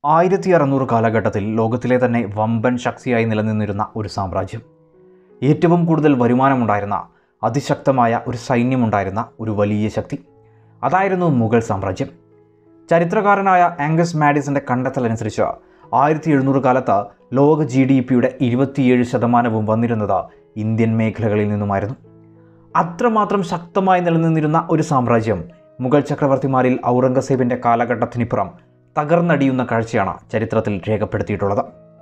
ആയിരത്തി അറുന്നൂറ് കാലഘട്ടത്തിൽ ലോകത്തിലെ തന്നെ വമ്പൻ ശക്തിയായി നിലനിന്നിരുന്ന ഒരു സാമ്രാജ്യം ഏറ്റവും കൂടുതൽ വരുമാനമുണ്ടായിരുന്ന അതിശക്തമായ ഒരു സൈന്യമുണ്ടായിരുന്ന ഒരു വലിയ ശക്തി അതായിരുന്നു മുഗൾ സാമ്രാജ്യം ചരിത്രകാരനായ ആംഗസ് മാഡിസിൻ്റെ കണ്ടെത്തലനുസരിച്ച് ആയിരത്തി എഴുന്നൂറ് കാലത്ത് ലോക ജി ഡി പിയുടെ ഇരുപത്തിയേഴ് ശതമാനവും വന്നിരുന്നത് ഇന്ത്യൻ മേഖലകളിൽ നിന്നുമായിരുന്നു അത്രമാത്രം ശക്തമായി നിലനിന്നിരുന്ന ഒരു സാമ്രാജ്യം മുഗൾ ചക്രവർത്തിമാരിൽ ഔറംഗസേബിൻ്റെ കാലഘട്ടത്തിനിപ്പുറം തകർന്നടിയുന്ന കാഴ്ചയാണ് ചരിത്രത്തിൽ രേഖപ്പെടുത്തിയിട്ടുള്ളത്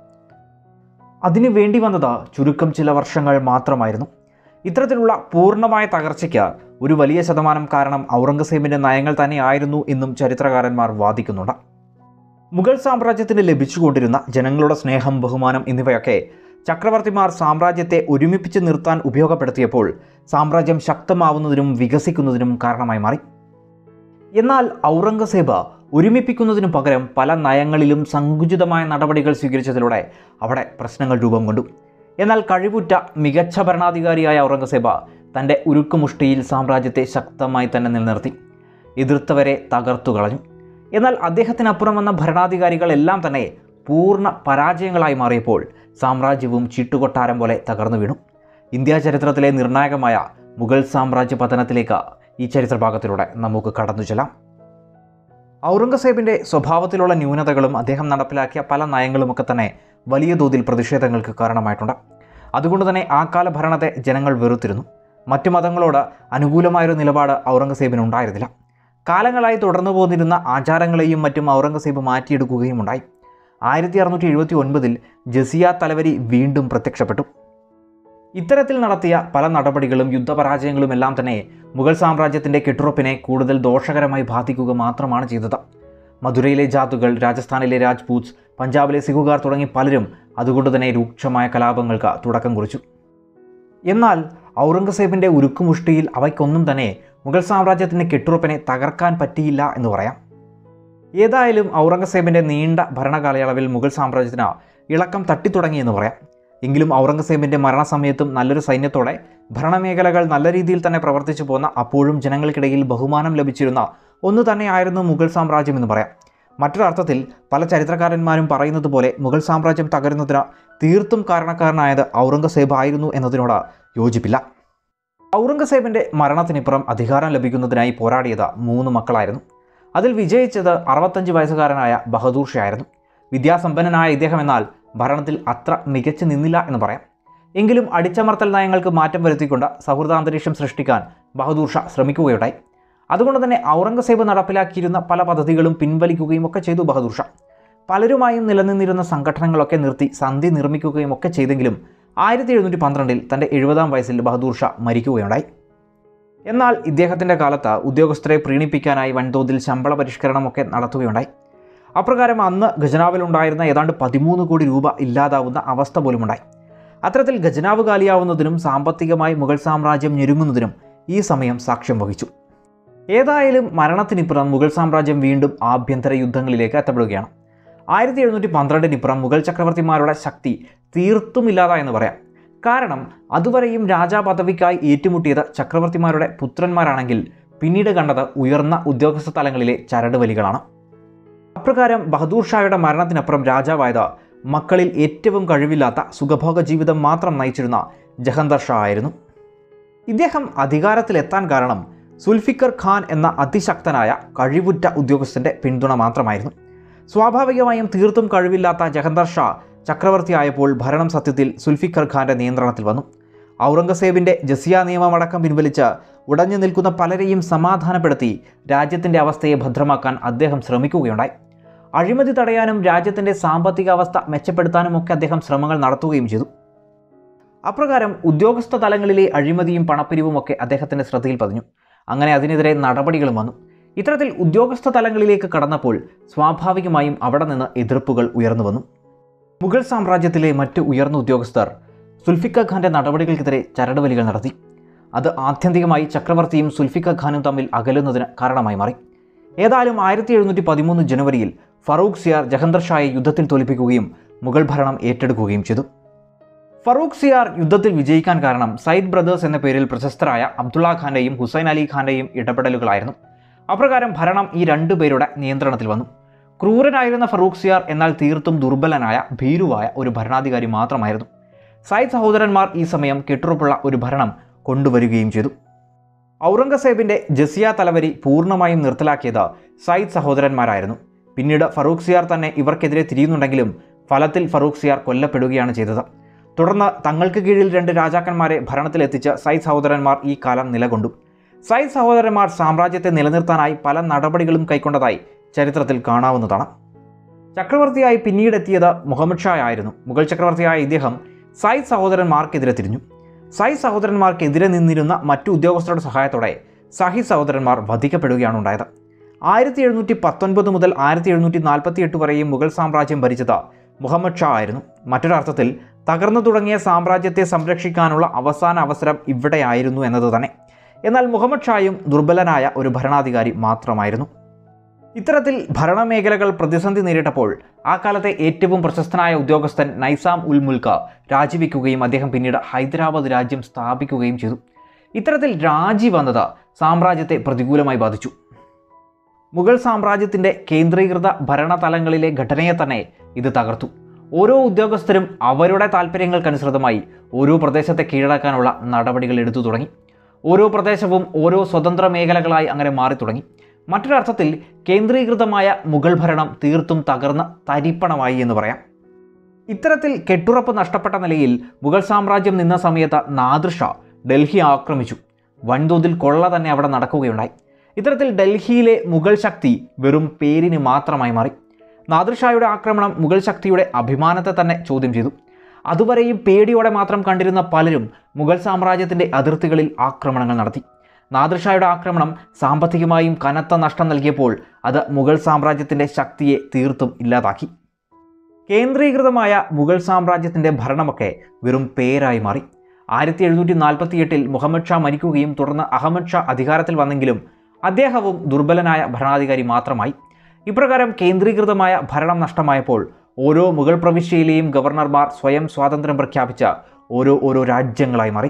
അതിനു വേണ്ടി വന്നത് ചുരുക്കം ചില വർഷങ്ങൾ മാത്രമായിരുന്നു ഇത്തരത്തിലുള്ള പൂർണ്ണമായ തകർച്ചയ്ക്ക് ഒരു വലിയ ശതമാനം കാരണം ഔറംഗസേബിൻ്റെ നയങ്ങൾ തന്നെയായിരുന്നു എന്നും ചരിത്രകാരന്മാർ വാദിക്കുന്നുണ്ട് മുഗൾ സാമ്രാജ്യത്തിന് ലഭിച്ചുകൊണ്ടിരുന്ന ജനങ്ങളുടെ സ്നേഹം ബഹുമാനം എന്നിവയൊക്കെ ചക്രവർത്തിമാർ സാമ്രാജ്യത്തെ ഒരുമിപ്പിച്ച് നിർത്താൻ ഉപയോഗപ്പെടുത്തിയപ്പോൾ സാമ്രാജ്യം ശക്തമാവുന്നതിനും വികസിക്കുന്നതിനും കാരണമായി മാറി എന്നാൽ ഔറംഗസേബ് ഒരുമിപ്പിക്കുന്നതിനു പകരം പല നയങ്ങളിലും സങ്കുചിതമായ നടപടികൾ സ്വീകരിച്ചതിലൂടെ അവിടെ പ്രശ്നങ്ങൾ രൂപം കൊണ്ടു എന്നാൽ കഴിവുറ്റ മികച്ച ഭരണാധികാരിയായ ഔറംഗസേബ് തൻ്റെ ഉരുക്കുമുഷ്ടിയിൽ സാമ്രാജ്യത്തെ ശക്തമായി തന്നെ നിലനിർത്തി എതിർത്തവരെ തകർത്തു കളഞ്ഞു എന്നാൽ അദ്ദേഹത്തിനപ്പുറം വന്ന ഭരണാധികാരികളെല്ലാം തന്നെ പൂർണ്ണ പരാജയങ്ങളായി മാറിയപ്പോൾ സാമ്രാജ്യവും ചീട്ടുകൊട്ടാരം പോലെ തകർന്നു വീണു ഇന്ത്യ ചരിത്രത്തിലെ നിർണായകമായ മുഗൾ സാമ്രാജ്യ പതനത്തിലേക്ക് ഈ ചരിത്രഭാഗത്തിലൂടെ നമുക്ക് കടന്നു ചെല്ലാം ഔറംഗസേബിൻ്റെ സ്വഭാവത്തിലുള്ള ന്യൂനതകളും അദ്ദേഹം നടപ്പിലാക്കിയ പല നയങ്ങളുമൊക്കെ തന്നെ വലിയ തോതിൽ പ്രതിഷേധങ്ങൾക്ക് കാരണമായിട്ടുണ്ട് അതുകൊണ്ട് തന്നെ ആ കാല ഭരണത്തെ ജനങ്ങൾ വെറുത്തിരുന്നു മറ്റു മതങ്ങളോട് അനുകൂലമായൊരു നിലപാട് ഔറംഗസേബിന് ഉണ്ടായിരുന്നില്ല കാലങ്ങളായി തുടർന്നു പോന്നിരുന്ന ആചാരങ്ങളെയും മറ്റും ഔറംഗസേബ് മാറ്റിയെടുക്കുകയും ഉണ്ടായി ആയിരത്തി അറുന്നൂറ്റി എഴുപത്തി ഒൻപതിൽ ജസിയ തലവരി വീണ്ടും പ്രത്യക്ഷപ്പെട്ടു ഇത്തരത്തിൽ നടത്തിയ പല നടപടികളും യുദ്ധപരാജയങ്ങളും എല്ലാം തന്നെ മുഗൾ സാമ്രാജ്യത്തിൻ്റെ കെട്ടുറപ്പിനെ കൂടുതൽ ദോഷകരമായി ബാധിക്കുക മാത്രമാണ് ചെയ്തത് മധുരയിലെ ജാതുകൾ രാജസ്ഥാനിലെ രാജ്പൂത്സ് പഞ്ചാബിലെ സിഖുകാർ തുടങ്ങി പലരും അതുകൊണ്ട് തന്നെ രൂക്ഷമായ കലാപങ്ങൾക്ക് തുടക്കം കുറിച്ചു എന്നാൽ ഔറംഗസേബിൻ്റെ ഉരുക്കുമുഷ്ടിയിൽ അവയ്ക്കൊന്നും തന്നെ മുഗൾ സാമ്രാജ്യത്തിൻ്റെ കെട്ടുറപ്പിനെ തകർക്കാൻ പറ്റിയില്ല എന്ന് പറയാം ഏതായാലും ഔറംഗസേബിൻ്റെ നീണ്ട ഭരണകാലയളവിൽ മുഗൾ സാമ്രാജ്യത്തിന് ഇളക്കം തട്ടിത്തുടങ്ങിയെന്ന് പറയാം എങ്കിലും ഔറംഗസേബിൻ്റെ മരണസമയത്തും നല്ലൊരു സൈന്യത്തോടെ ഭരണമേഖലകൾ നല്ല രീതിയിൽ തന്നെ പ്രവർത്തിച്ചു പോന്ന അപ്പോഴും ജനങ്ങൾക്കിടയിൽ ബഹുമാനം ലഭിച്ചിരുന്ന ഒന്ന് തന്നെയായിരുന്നു മുഗൾ സാമ്രാജ്യം എന്ന് പറയാം മറ്റൊരർത്ഥത്തിൽ പല ചരിത്രകാരന്മാരും പറയുന്നത് പോലെ മുഗൾ സാമ്രാജ്യം തകരുന്നതിന് തീർത്തും കാരണക്കാരനായത് ഔറംഗസേബ് ആയിരുന്നു എന്നതിനോട് യോജിപ്പില്ല ഔറംഗസേബിൻ്റെ മരണത്തിനിപ്പുറം അധികാരം ലഭിക്കുന്നതിനായി പോരാടിയത് മൂന്ന് മക്കളായിരുന്നു അതിൽ വിജയിച്ചത് അറുപത്തഞ്ച് വയസ്സുകാരനായ ബഹദൂർ ഷാ ആയിരുന്നു വിദ്യാസമ്പന്നനായ ഇദ്ദേഹം എന്നാൽ ഭരണത്തിൽ അത്ര മികച്ചു നിന്നില്ല എന്ന് പറയാം എങ്കിലും അടിച്ചമർത്തൽ നയങ്ങൾക്ക് മാറ്റം വരുത്തിക്കൊണ്ട് സൗഹൃദാന്തരീക്ഷം സൃഷ്ടിക്കാൻ ബഹദൂർ ഷാ ശ്രമിക്കുകയുണ്ടായി അതുകൊണ്ട് തന്നെ ഔറംഗസേബ് നടപ്പിലാക്കിയിരുന്ന പല പദ്ധതികളും പിൻവലിക്കുകയും ഒക്കെ ചെയ്തു ബഹദൂർ ഷാ പലരുമായും നിലനിന്നിരുന്ന സംഘടനകളൊക്കെ നിർത്തി സന്ധി നിർമ്മിക്കുകയും ഒക്കെ ചെയ്തെങ്കിലും ആയിരത്തി എഴുന്നൂറ്റി പന്ത്രണ്ടിൽ തൻ്റെ എഴുപതാം വയസ്സിൽ ബഹദൂർ ഷാ മരിക്കുകയുണ്ടായി എന്നാൽ ഇദ്ദേഹത്തിൻ്റെ കാലത്ത് ഉദ്യോഗസ്ഥരെ പ്രീണിപ്പിക്കാനായി വൻതോതിൽ ശമ്പള പരിഷ്കരണമൊക്കെ നടത്തുകയുണ്ടായി അപ്രകാരം അന്ന് ഖജനാവിലുണ്ടായിരുന്ന ഏതാണ്ട് പതിമൂന്ന് കോടി രൂപ ഇല്ലാതാവുന്ന അവസ്ഥ പോലുമുണ്ടായി അത്തരത്തിൽ ഖജനാവ് കാലിയാവുന്നതിനും സാമ്പത്തികമായി മുഗൾ സാമ്രാജ്യം ഞെരുങ്ങുന്നതിനും ഈ സമയം സാക്ഷ്യം വഹിച്ചു ഏതായാലും മരണത്തിനിപ്പുറം മുഗൾ സാമ്രാജ്യം വീണ്ടും ആഭ്യന്തര യുദ്ധങ്ങളിലേക്ക് എത്തപ്പെടുകയാണ് ആയിരത്തി എഴുന്നൂറ്റി പന്ത്രണ്ടിനിപ്പുറം മുഗൾ ചക്രവർത്തിമാരുടെ ശക്തി തീർത്തും ഇല്ലാതായെന്ന് പറയാം കാരണം അതുവരെയും രാജാപദവിക്കായി ഏറ്റുമുട്ടിയത് ചക്രവർത്തിമാരുടെ പുത്രന്മാരാണെങ്കിൽ പിന്നീട് കണ്ടത് ഉയർന്ന ഉദ്യോഗസ്ഥ തലങ്ങളിലെ ചരടുവലികളാണ് അപ്രകാരം ബഹദൂർ ഷായുടെ മരണത്തിനപ്പുറം രാജാവായത് മക്കളിൽ ഏറ്റവും കഴിവില്ലാത്ത സുഖഭോഗ ജീവിതം മാത്രം നയിച്ചിരുന്ന ജഹന്തർ ഷാ ആയിരുന്നു ഇദ്ദേഹം അധികാരത്തിലെത്താൻ കാരണം സുൽഫിക്കർ ഖാൻ എന്ന അതിശക്തനായ കഴിവുറ്റ ഉദ്യോഗസ്ഥൻ്റെ പിന്തുണ മാത്രമായിരുന്നു സ്വാഭാവികമായും തീർത്തും കഴിവില്ലാത്ത ജഹന്തർ ഷാ ചക്രവർത്തിയായപ്പോൾ ഭരണം സത്യത്തിൽ സുൽഫിക്കർ ഖാന്റെ നിയന്ത്രണത്തിൽ വന്നു ഔറംഗസേബിൻ്റെ ജസിയ നിയമമടക്കം പിൻവലിച്ച് ഉടഞ്ഞു നിൽക്കുന്ന പലരെയും സമാധാനപ്പെടുത്തി രാജ്യത്തിൻ്റെ അവസ്ഥയെ ഭദ്രമാക്കാൻ അദ്ദേഹം ശ്രമിക്കുകയുണ്ടായി അഴിമതി തടയാനും രാജ്യത്തിൻ്റെ സാമ്പത്തിക അവസ്ഥ മെച്ചപ്പെടുത്താനുമൊക്കെ അദ്ദേഹം ശ്രമങ്ങൾ നടത്തുകയും ചെയ്തു അപ്രകാരം ഉദ്യോഗസ്ഥ തലങ്ങളിലെ അഴിമതിയും പണപ്പിരിവും ഒക്കെ അദ്ദേഹത്തിൻ്റെ ശ്രദ്ധയിൽ പതിഞ്ഞു അങ്ങനെ അതിനെതിരെ നടപടികളും വന്നു ഇത്തരത്തിൽ ഉദ്യോഗസ്ഥ തലങ്ങളിലേക്ക് കടന്നപ്പോൾ സ്വാഭാവികമായും അവിടെ നിന്ന് എതിർപ്പുകൾ ഉയർന്നു വന്നു മുഗൾ സാമ്രാജ്യത്തിലെ മറ്റ് ഉയർന്ന ഉദ്യോഗസ്ഥർ സുൽഫിക്ക ഖാന്റെ നടപടികൾക്കെതിരെ ചരടുവലികൾ നടത്തി അത് ആത്യന്തികമായി ചക്രവർത്തിയും സുൽഫിക്ക ഖാനും തമ്മിൽ അകലുന്നതിന് കാരണമായി മാറി ഏതായാലും ആയിരത്തി എഴുന്നൂറ്റി പതിമൂന്ന് ജനുവരിയിൽ ഫറൂഖ് സിയാർ ജഹന്തർ ഷായെ യുദ്ധത്തിൽ തോൽപ്പിക്കുകയും മുഗൾ ഭരണം ഏറ്റെടുക്കുകയും ചെയ്തു ഫറൂഖ് സിയാർ യുദ്ധത്തിൽ വിജയിക്കാൻ കാരണം സയ്യിദ് ബ്രദേഴ്സ് എന്ന പേരിൽ പ്രശസ്തരായ അബ്ദുള്ള ഖാന്റെയും ഹുസൈൻ അലി ഖാന്റെയും ഇടപെടലുകളായിരുന്നു അപ്രകാരം ഭരണം ഈ രണ്ടു പേരുടെ നിയന്ത്രണത്തിൽ വന്നു ക്രൂരനായിരുന്ന ഫറൂഖ്സിയാർ എന്നാൽ തീർത്തും ദുർബലനായ ഭീരുവായ ഒരു ഭരണാധികാരി മാത്രമായിരുന്നു സയ്യിദ് സഹോദരന്മാർ ഈ സമയം കെട്ടുറപ്പുള്ള ഒരു ഭരണം കൊണ്ടുവരികയും ചെയ്തു ഔറംഗസേബിൻ്റെ ജസിയ തലവരി പൂർണ്ണമായും നിർത്തലാക്കിയത് സയ്യിദ് സഹോദരന്മാരായിരുന്നു പിന്നീട് ഫറൂഖ്സിയാർ തന്നെ ഇവർക്കെതിരെ തിരിയുന്നുണ്ടെങ്കിലും ഫലത്തിൽ ഫറൂഖ്സിയാർ കൊല്ലപ്പെടുകയാണ് ചെയ്തത് തുടർന്ന് തങ്ങൾക്ക് കീഴിൽ രണ്ട് രാജാക്കന്മാരെ ഭരണത്തിലെത്തിച്ച സയ്യിദ് സഹോദരന്മാർ ഈ കാലം നിലകൊണ്ടു സയ്യിദ് സഹോദരന്മാർ സാമ്രാജ്യത്തെ നിലനിർത്താനായി പല നടപടികളും കൈക്കൊണ്ടതായി ചരിത്രത്തിൽ കാണാവുന്നതാണ് ചക്രവർത്തിയായി പിന്നീടെത്തിയത് മുഹമ്മദ് ഷാ ആയിരുന്നു മുഗൾ ചക്രവർത്തിയായ ഇദ്ദേഹം സയ്യിദ് സഹോദരന്മാർക്കെതിരെ തിരിഞ്ഞു സയ്യിദ് സഹോദരന്മാർക്കെതിരെ നിന്നിരുന്ന മറ്റു ഉദ്യോഗസ്ഥരുടെ സഹായത്തോടെ സഹിദ് സഹോദരന്മാർ വധിക്കപ്പെടുകയാണ് ഉണ്ടായത് ആയിരത്തി എഴുന്നൂറ്റി പത്തൊൻപത് മുതൽ ആയിരത്തി എഴുന്നൂറ്റി നാൽപ്പത്തി എട്ട് വരെയും മുഗൾ സാമ്രാജ്യം ഭരിച്ചത് മുഹമ്മദ് ഷാ ആയിരുന്നു മറ്റൊരർത്ഥത്തിൽ തകർന്നു തുടങ്ങിയ സാമ്രാജ്യത്തെ സംരക്ഷിക്കാനുള്ള അവസാന അവസരം ഇവിടെയായിരുന്നു എന്നത് തന്നെ എന്നാൽ മുഹമ്മദ് ഷായും ദുർബലനായ ഒരു ഭരണാധികാരി മാത്രമായിരുന്നു ഇത്തരത്തിൽ ഭരണമേഖലകൾ പ്രതിസന്ധി നേരിട്ടപ്പോൾ ആ കാലത്തെ ഏറ്റവും പ്രശസ്തനായ ഉദ്യോഗസ്ഥൻ നൈസാം ഉൽ മുൽക്ക രാജിവെക്കുകയും അദ്ദേഹം പിന്നീട് ഹൈദരാബാദ് രാജ്യം സ്ഥാപിക്കുകയും ചെയ്തു ഇത്തരത്തിൽ രാജി വന്നത് സാമ്രാജ്യത്തെ പ്രതികൂലമായി ബാധിച്ചു മുഗൾ സാമ്രാജ്യത്തിൻ്റെ കേന്ദ്രീകൃത ഭരണതലങ്ങളിലെ ഘടനയെ തന്നെ ഇത് തകർത്തു ഓരോ ഉദ്യോഗസ്ഥരും അവരുടെ താല്പര്യങ്ങൾക്കനുസൃതമായി ഓരോ പ്രദേശത്തെ കീഴടക്കാനുള്ള നടപടികൾ എടുത്തു തുടങ്ങി ഓരോ പ്രദേശവും ഓരോ സ്വതന്ത്ര മേഖലകളായി അങ്ങനെ മാറി തുടങ്ങി മറ്റൊരർത്ഥത്തിൽ കേന്ദ്രീകൃതമായ മുഗൾ ഭരണം തീർത്തും തകർന്ന തരിപ്പണമായി എന്ന് പറയാം ഇത്തരത്തിൽ കെട്ടുറപ്പ് നഷ്ടപ്പെട്ട നിലയിൽ മുഗൾ സാമ്രാജ്യം നിന്ന സമയത്ത് നാദിർഷ ഡൽഹി ആക്രമിച്ചു വൻതോതിൽ കൊള്ള തന്നെ അവിടെ നടക്കുകയുണ്ടായി ഇത്തരത്തിൽ ഡൽഹിയിലെ മുഗൾ ശക്തി വെറും പേരിന് മാത്രമായി മാറി നാദിർഷായുടെ ആക്രമണം മുഗൾ ശക്തിയുടെ അഭിമാനത്തെ തന്നെ ചോദ്യം ചെയ്തു അതുവരെയും പേടിയോടെ മാത്രം കണ്ടിരുന്ന പലരും മുഗൾ സാമ്രാജ്യത്തിൻ്റെ അതിർത്തികളിൽ ആക്രമണങ്ങൾ നടത്തി നാദിർഷായുടെ ആക്രമണം സാമ്പത്തികമായും കനത്ത നഷ്ടം നൽകിയപ്പോൾ അത് മുഗൾ സാമ്രാജ്യത്തിൻ്റെ ശക്തിയെ തീർത്തും ഇല്ലാതാക്കി കേന്ദ്രീകൃതമായ മുഗൾ സാമ്രാജ്യത്തിൻ്റെ ഭരണമൊക്കെ വെറും പേരായി മാറി ആയിരത്തി എഴുന്നൂറ്റി നാൽപ്പത്തി എട്ടിൽ മുഹമ്മദ് ഷാ മരിക്കുകയും തുടർന്ന് അഹമ്മദ് ഷാ അധികാരത്തിൽ വന്നെങ്കിലും അദ്ദേഹവും ദുർബലനായ ഭരണാധികാരി മാത്രമായി ഇപ്രകാരം കേന്ദ്രീകൃതമായ ഭരണം നഷ്ടമായപ്പോൾ ഓരോ മുഗൾ പ്രവിശ്യയിലെയും ഗവർണർമാർ സ്വയം സ്വാതന്ത്ര്യം പ്രഖ്യാപിച്ച ഓരോ ഓരോ രാജ്യങ്ങളായി മാറി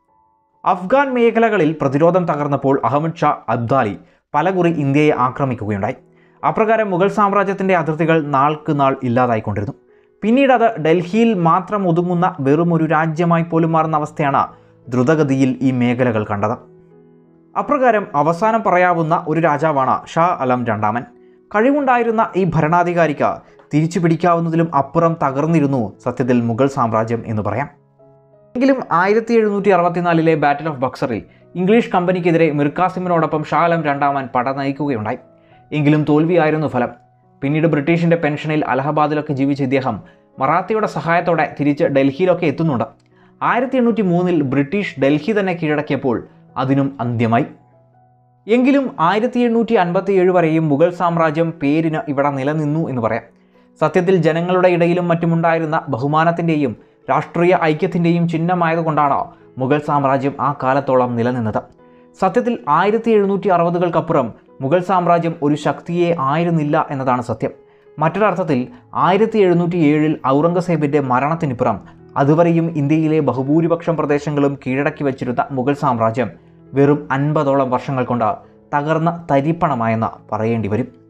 അഫ്ഗാൻ മേഖലകളിൽ പ്രതിരോധം തകർന്നപ്പോൾ അഹമ്മദ് ഷാ അബ്ദാലി പലകുറി ഇന്ത്യയെ ആക്രമിക്കുകയുണ്ടായി അപ്രകാരം മുഗൾ സാമ്രാജ്യത്തിൻ്റെ അതിർത്തികൾ നാൾക്ക് നാൾ ഇല്ലാതായിക്കൊണ്ടിരുന്നു പിന്നീട് അത് ഡൽഹിയിൽ മാത്രം ഒതുങ്ങുന്ന വെറും ഒരു രാജ്യമായി പോലും മാറുന്ന അവസ്ഥയാണ് ദ്രുതഗതിയിൽ ഈ മേഖലകൾ കണ്ടത് അപ്രകാരം അവസാനം പറയാവുന്ന ഒരു രാജാവാണ് ഷാ അലം രണ്ടാമൻ കഴിവുണ്ടായിരുന്ന ഈ ഭരണാധികാരിക്ക് തിരിച്ചു പിടിക്കാവുന്നതിലും അപ്പുറം തകർന്നിരുന്നു സത്യത്തിൽ മുഗൾ സാമ്രാജ്യം എന്ന് പറയാം എങ്കിലും ആയിരത്തി എഴുന്നൂറ്റി അറുപത്തിനാലിലെ ബാറ്റിൽ ഓഫ് ബക്സറിൽ ഇംഗ്ലീഷ് കമ്പനിക്കെതിരെ മിർക്കാസിമിനോടൊപ്പം ഷാ അലം രണ്ടാമൻ പട നയിക്കുകയുണ്ടായി എങ്കിലും തോൽവിയായിരുന്നു ഫലം പിന്നീട് ബ്രിട്ടീഷിൻ്റെ പെൻഷനിൽ അലഹബാദിലൊക്കെ ജീവിച്ച ഇദ്ദേഹം മറാത്തിയുടെ സഹായത്തോടെ തിരിച്ച് ഡൽഹിയിലൊക്കെ എത്തുന്നുണ്ട് ആയിരത്തി എണ്ണൂറ്റി മൂന്നിൽ ബ്രിട്ടീഷ് ഡൽഹി തന്നെ കീഴടക്കിയപ്പോൾ അതിനും അന്ത്യമായി എങ്കിലും ആയിരത്തി എണ്ണൂറ്റി അൻപത്തി ഏഴ് വരെയും മുഗൾ സാമ്രാജ്യം പേരിന് ഇവിടെ നിലനിന്നു എന്ന് പറയാം സത്യത്തിൽ ജനങ്ങളുടെ ഇടയിലും മറ്റുമുണ്ടായിരുന്ന ബഹുമാനത്തിൻ്റെയും രാഷ്ട്രീയ ഐക്യത്തിൻ്റെയും ചിഹ്നമായതുകൊണ്ടാണ് മുഗൾ സാമ്രാജ്യം ആ കാലത്തോളം നിലനിന്നത് സത്യത്തിൽ ആയിരത്തി എഴുന്നൂറ്റി അറുപതുകൾക്കപ്പുറം മുഗൾ സാമ്രാജ്യം ഒരു ശക്തിയെ ആയിരുന്നില്ല എന്നതാണ് സത്യം മറ്റൊരർത്ഥത്തിൽ ആയിരത്തി എഴുന്നൂറ്റി ഏഴിൽ ഔറംഗസേബിൻ്റെ മരണത്തിനിപ്പുറം അതുവരെയും ഇന്ത്യയിലെ ബഹുഭൂരിപക്ഷം പ്രദേശങ്ങളും കീഴടക്കി വച്ചിരുന്ന മുഗൾ സാമ്രാജ്യം വെറും അൻപതോളം വർഷങ്ങൾ കൊണ്ട് തകർന്ന തരിപ്പണമായെന്ന് പറയേണ്ടി വരും